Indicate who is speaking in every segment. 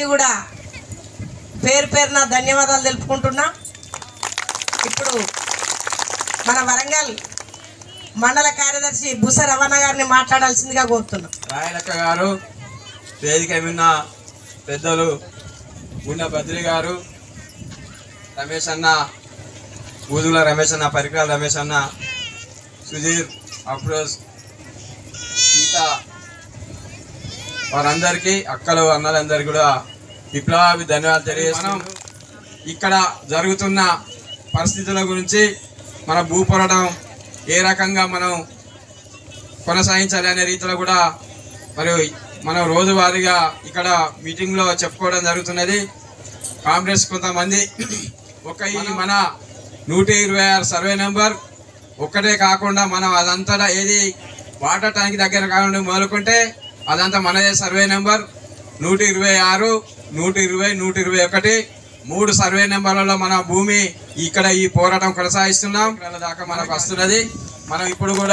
Speaker 1: కూడా పేరు పేరున ధన్యవాదాలు తెలుపుకుంటున్నా ఇప్పుడు మన వరంగల్ మండల కార్యదర్శి బుస రమణ గారిని మాట్లాడాల్సిందిగా కోరుతున్నాం
Speaker 2: రాయలక్క గారు వేదిక విన్న పెద్దలు గుండె బద్రి గారు రమేష్ అన్న ఊదుల రమేష్ అన్న పరికరాల రమేష్ అన్న సుధీర్ అఫ్రోజ్ సీత వారందరికీ అక్కలు అన్నలందరికీ కూడా విప్లవాభి ధన్యవాదాలు తెలియజేస్తున్నాం ఇక్కడ జరుగుతున్న పరిస్థితుల గురించి మన భూపోరాటం ఏ రకంగా మనం కొనసాగించాలి అనే రీతిలో కూడా మరి మనం రోజువారీగా ఇక్కడ మీటింగ్లో చెప్పుకోవడం జరుగుతున్నది కాంగ్రెస్ కొంతమంది ఒక ఈ మన నూట ఇరవై ఆరు సర్వే నెంబర్ ఒక్కటే కాకుండా మనం అదంతా ఏది వాటర్ ట్యాంక్ దగ్గర కాకుండా మొదలుకుంటే అదంతా మనదే సర్వే నెంబర్ నూట ఇరవై ఆరు నూట ఇరవై నూట ఇరవై ఒకటి మూడు సర్వే నెంబర్లలో మన భూమి ఇక్కడ ఈ పోరాటం కొనసాగిస్తున్నాం ఇక్కడ దాకా మనకు వస్తున్నది మనం ఇప్పుడు కూడా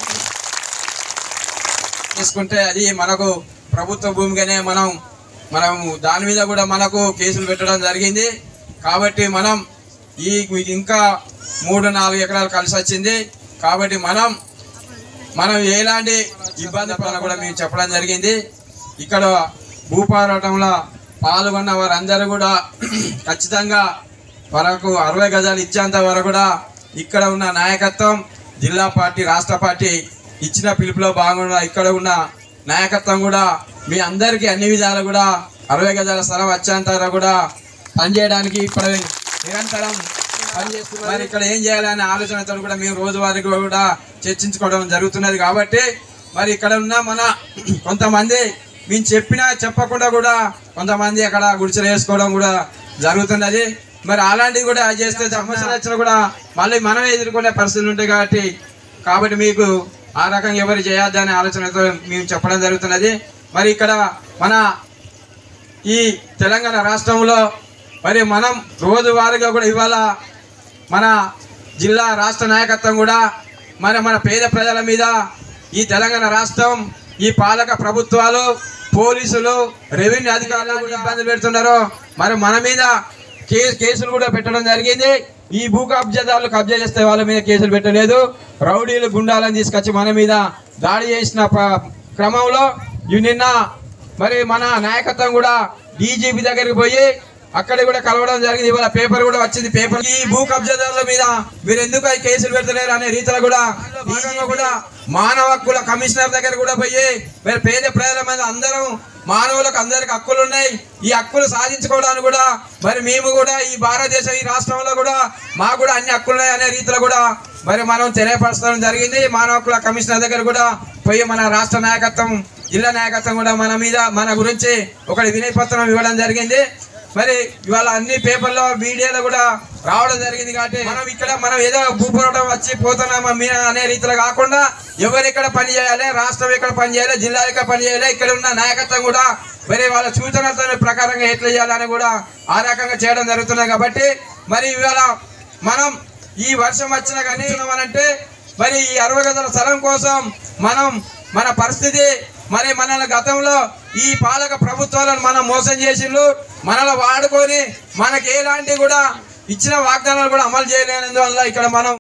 Speaker 2: తీసుకుంటే అది మనకు ప్రభుత్వ భూమిగానే మనం మనం దాని మీద కూడా మనకు కేసులు పెట్టడం జరిగింది కాబట్టి మనం ఈ ఇంకా మూడు నాలుగు ఎకరాలు కలిసి వచ్చింది కాబట్టి మనం మనం ఎలాంటి ఇబ్బంది పడాలని కూడా మేము చెప్పడం జరిగింది ఇక్కడ భూపోరాటంలో పాల్గొన్న వారందరూ కూడా ఖచ్చితంగా మనకు అరవై గజాలు ఇచ్చేంత వరకు కూడా ఇక్కడ ఉన్న నాయకత్వం జిల్లా పార్టీ రాష్ట్ర పార్టీ ఇచ్చిన పిలుపులో భాగంగా ఇక్కడ ఉన్న నాయకత్వం కూడా మీ అందరికీ అన్ని విధాలు కూడా అరవై గజాల స్థలం వచ్చేంత వరకు కూడా పనిచేయడానికి ఇప్పుడు నిరంతరం పనిచేస్తున్నారు మరి ఇక్కడ ఏం చేయాలనే ఆలోచనతో కూడా మేము రోజువారీగా కూడా చర్చించుకోవడం జరుగుతున్నది కాబట్టి మరి ఇక్కడ ఉన్న మన కొంతమంది మేము చెప్పినా చెప్పకుండా కూడా కొంతమంది అక్కడ గుడిసెలు వేసుకోవడం కూడా జరుగుతున్నది మరి అలాంటివి కూడా చేస్తే సమస్యలు వచ్చినా కూడా మళ్ళీ మనమే ఎదుర్కొనే పరిస్థితులు ఉంటాయి కాబట్టి కాబట్టి మీకు ఆ రకంగా ఎవరు చేయొద్దు అనే ఆలోచనతో మేము చెప్పడం జరుగుతున్నది మరి ఇక్కడ మన ఈ తెలంగాణ రాష్ట్రంలో మరి మనం రోజువారీగా కూడా ఇవాళ మన జిల్లా రాష్ట్ర నాయకత్వం కూడా మరి మన పేద ప్రజల మీద ఈ తెలంగాణ రాష్ట్రం ఈ పాలక ప్రభుత్వాలు పోలీసులు రెవెన్యూ అధికారులు కూడా ఇబ్బంది పెడుతున్నారు మరి మన మీద కే కేసులు కూడా పెట్టడం జరిగింది ఈ భూ కబ్జాదారులు కబ్జా చేస్తే వాళ్ళ మీద కేసులు పెట్టలేదు రౌడీలు గుండాలను తీసుకొచ్చి మన మీద దాడి చేసిన ప- క్రమంలో ఇవి నిన్న మరి మన నాయకత్వం కూడా డీజీపీ దగ్గరికి పోయి అక్కడ కూడా కలవడం జరిగింది ఇవాళ పేపర్ కూడా వచ్చింది పేపర్ ఈ భూ కబ్జాదారుల మీద మీరు ఎందుకు ఈ కేసులు పెడతలేరు అనే రీతిలో కూడా భాగంగా కూడా మానవ హక్కుల కమిషనర్ దగ్గర కూడా పోయి మరి పేద ప్రజల మీద అందరం మానవులకు అందరికి హక్కులు ఉన్నాయి ఈ హక్కులు సాధించుకోవడానికి కూడా మరి మేము కూడా ఈ భారతదేశం ఈ రాష్ట్రంలో కూడా మాకు కూడా అన్ని హక్కులు ఉన్నాయి అనే రీతిలో కూడా మరి మనం తెలియపరచడం జరిగింది మానవ హక్కుల కమిషనర్ దగ్గర కూడా పోయి మన రాష్ట్ర నాయకత్వం జిల్లా నాయకత్వం కూడా మన మీద మన గురించి ఒకటి వినతి పత్రం ఇవ్వడం జరిగింది మరి ఇవాళ అన్ని పేపర్లో మీడియాలో కూడా రావడం జరిగింది కాబట్టి మనం ఇక్కడ మనం ఏదో భూపోరాటం వచ్చి పోతున్నామా మీ అనే రీతిలో కాకుండా ఎవరు ఎక్కడ పని చేయాలి రాష్ట్రం ఎక్కడ పని చేయాలి జిల్లా ఎక్కడ పని చేయాలి ఇక్కడ ఉన్న నాయకత్వం కూడా మరి వాళ్ళ సూచనలతో ప్రకారంగా ఎట్లా చేయాలని కూడా ఆ రకంగా చేయడం జరుగుతుంది కాబట్టి మరి ఇవాళ మనం ఈ వర్షం వచ్చినా కానీ అంటే మరి ఈ అరవై గదుల స్థలం కోసం మనం మన పరిస్థితి మరి మన గతంలో ఈ పాలక ప్రభుత్వాలను మనం మోసం చేసిండ్రు మనలో వాడుకొని మనకి ఎలాంటి కూడా ఇచ్చిన వాగ్దానాలు కూడా అమలు చేయలేనందువల్ల ఇక్కడ మనం